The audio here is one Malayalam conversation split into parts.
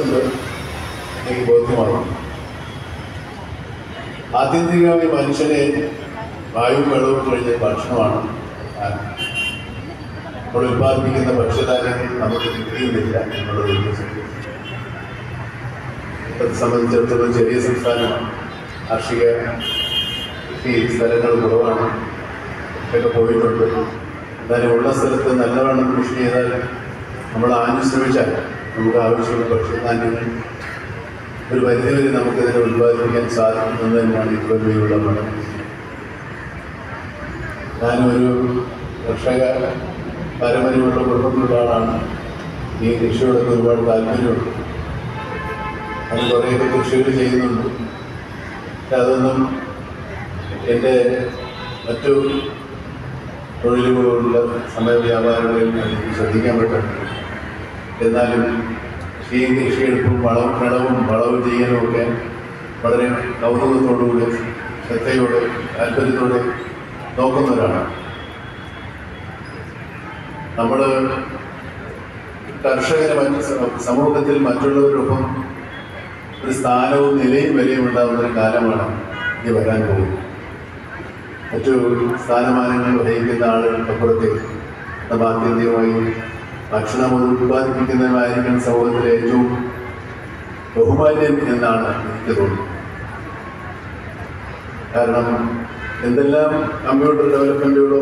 കൊണ്ട് എനിക്ക് ബോധ്യമാകും ആത്യന്തികമായി മനുഷ്യനെ വായും വെള്ളവും കഴിഞ്ഞ ഭക്ഷണമാണ് ആഹാരം. നമ്മൾ ഉൽപ്പാദിപ്പിക്കുന്ന ഭക്ഷ്യധാന്യങ്ങൾ നമുക്ക് കിട്ടിയുന്നില്ല എന്നുള്ളത് എനിക്ക് സത്യം. അത് സംബന്ധിച്ചിടത്തോളം ചെറിയ സംസ്ഥാനമാണ് കാർഷിക കൃഷി സ്ഥലങ്ങൾ കുറവാണ് ഒക്കെ പോയിട്ടുണ്ട് എന്നാലും ഉള്ള സ്ഥലത്ത് നല്ലവണ്ണം കൃഷി ചെയ്താൽ നമ്മൾ ആഞ്ഞു ശ്രമിച്ചാൽ നമുക്ക് ആവശ്യമുള്ള ഭക്ഷ്യധാന്യങ്ങൾ ഒരു പരിധിവരെ നമുക്കിതിനെ ഉത്പാദിപ്പിക്കാൻ സാധിക്കുമെന്ന് തന്നെയാണ് ഇതുവരെയുള്ള പഠനം ഞാനൊരു കർഷക പാരമ്പര്യമുള്ള കുടുംബത്തിലുള്ള ആളാണ് ഈ കൃഷിയോടൊക്കെ ഒരുപാട് താല്പര്യമുണ്ട് അത് കുറേയൊക്കെ കൃഷികൾ ചെയ്യുന്നുണ്ട് പക്ഷെ അതൊന്നും എൻ്റെ മറ്റു തൊഴിലുകളുള്ള സമയവ്യാപാരങ്ങളിൽ എനിക്ക് ശ്രദ്ധിക്കാൻ പറ്റുന്നുണ്ട് എന്നാലും ഈ കൃഷിയെടുപ്പും വളവും കിണവും വളവും ചെയ്യാനും ഒക്കെ വളരെ കൗതുകത്തോടുകൂടി ശ്രദ്ധയോടെ താല്പര്യത്തോടെ നോക്കുന്ന ഒരാളാണ് നമ്മൾ കർഷകന് മറ്റ് സ- സമൂഹത്തിൽ മറ്റുള്ളവരൊപ്പം ഒരു സ്ഥാനവും നിലയും വിലയും ഉണ്ടാകുന്ന ഒരു കാലമാണ് ഇനി വരാൻ പോകുന്നത് മറ്റു സ്ഥാനമാനങ്ങൾ വഹിക്കുന്ന ആളുകൾക്കപ്പുറത്തേക്ക് നമ്മൾ ആത്യന്തികമായി ഭക്ഷണം ഉത്പാദിപ്പിക്കുന്നതിനായിരിക്കണം സമൂഹത്തിലെ ഏറ്റവും ബഹുമാന്യം എന്നാണ് എനിക്ക് തോന്നുന്നത് കാരണം എന്തെല്ലാം കമ്പ്യൂട്ടർ ഡെവലപ്മെൻറ്റുകളോ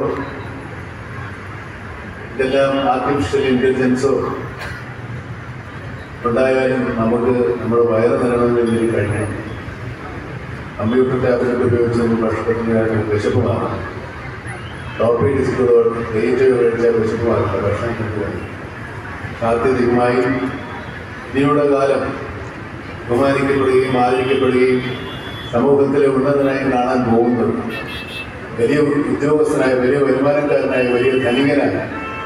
ഇതെല്ലാം ആർട്ടിഫിഷ്യൽ ഇൻ്റലിജൻസോ ഉണ്ടായാലും നമുക്ക് നമ്മുടെ വയറ് നിറയണമെങ്കിൽ ഇതിൽ കഴിയണം കമ്പ്യൂട്ടർ ടാബ്ലറ്റ് ഉപയോഗിച്ച് നമ്മൾ ഭക്ഷണത്തിന് വിശപ്പ് മാറണം ടോപ്പി ഡിസ്കുകളോ ഡേറ്റ് കഴിച്ചാൽ വിശപ്പ് മാറില്ല ഭക്ഷണം കിട്ടുക സാധ്യതയുമായി ഇനിയുള്ള കാലം ബഹുമാനിക്കപ്പെടുകയും ആദരിക്കപ്പെടുകയും സമൂഹത്തിലെ ഉന്നതനായി കാണാൻ പോകുന്നത് വലിയ ഉദ്യോഗസ്ഥനായ വലിയ വരുമാനക്കാരനായ വലിയ ധനികനായ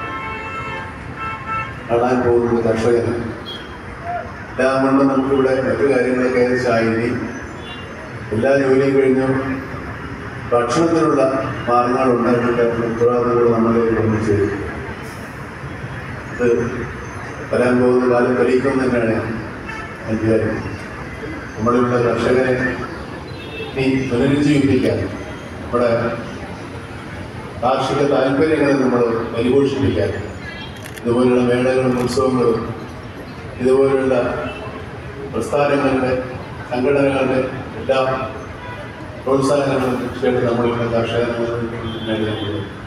കാണാൻ പോകുന്നത് കർഷകനാണ് എല്ലാം കൊണ്ട് നമുക്കിവിടെ മറ്റു കാര്യങ്ങളൊക്കെ ശായിനി എല്ലാ ജോലിയും കഴിഞ്ഞും ഭക്ഷണത്തിനുള്ള മാർഗങ്ങൾ ഉണ്ടാക്കിയിട്ട് ഉത്തരവാദിത്തങ്ങൾ നമ്മളെ വന്നു ചെയ്തു ഇത് വരാൻ പോകുന്ന കാലം തെളിയിക്കും തന്നെയാണ് ഞാൻ വിചാരിക്കുന്നത് നമ്മളിവിടെ കർഷകരെ ഇനി പുനരുജ്ജീവിപ്പിക്കാൻ നമ്മുടെ കാർഷിക താല്പര്യങ്ങളെ നമ്മൾ പരിപോഷിപ്പിക്കാൻ ഇതുപോലുള്ള മേളകളും ഉത്സവങ്ങളും ഇതുപോലുള്ള പ്രസ്ഥാനങ്ങളുടെ സംഘടനകളുടെ എല്ലാ പ്രോത്സാഹനങ്ങളും തീർച്ചയായിട്ടും നമ്മളിവിടെ കർഷകർ നേടിയിട്ടുണ്ട്